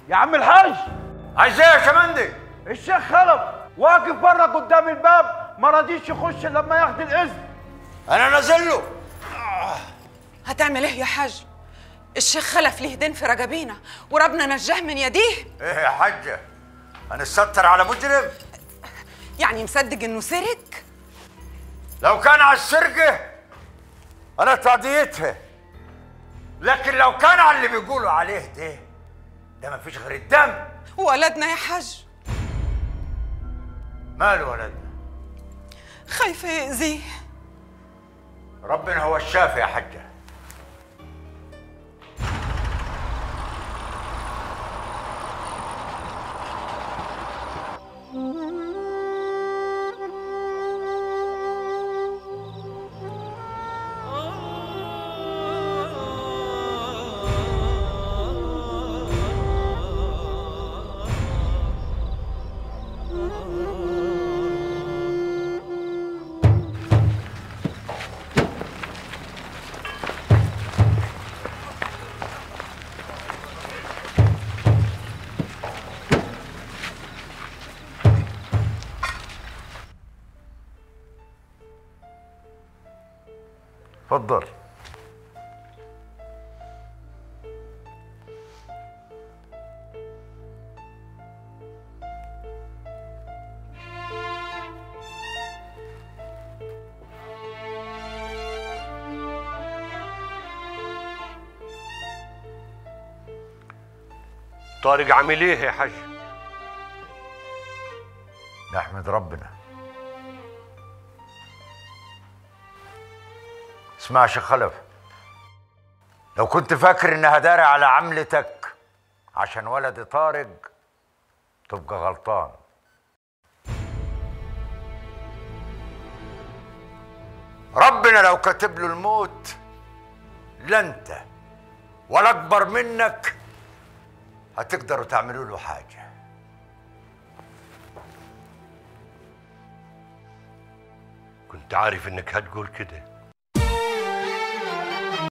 يا عم الحاج عايز ايه يا شمندي الشيخ خلف واقف بره قدام الباب ما رضيش يخش لما ياخد الاذن انا نازل له هتعمل ايه يا حاج الشيخ خلف ليه دين في رجبينا وربنا نجاه من يديه ايه يا حاجه هنستر على مجرم يعني مصدق انه سرق لو كان على السرقه انا تعديتها لكن لو كان على اللي بيقولوا عليه ده ده ما فيش غير الدم ولدنا يا حاج ماله ولدنا خايفه يأذيه ربنا هو الشافي يا حجه اتفضل طارق عامل ايه يا حاج نحمد ربنا اسمع يا شيخ خلف لو كنت فاكر انها داري على عملتك عشان ولد طارق تبقى غلطان ربنا لو كاتب له الموت لا انت ولا اكبر منك هتقدروا تعملوا له حاجه كنت عارف انك هتقول كده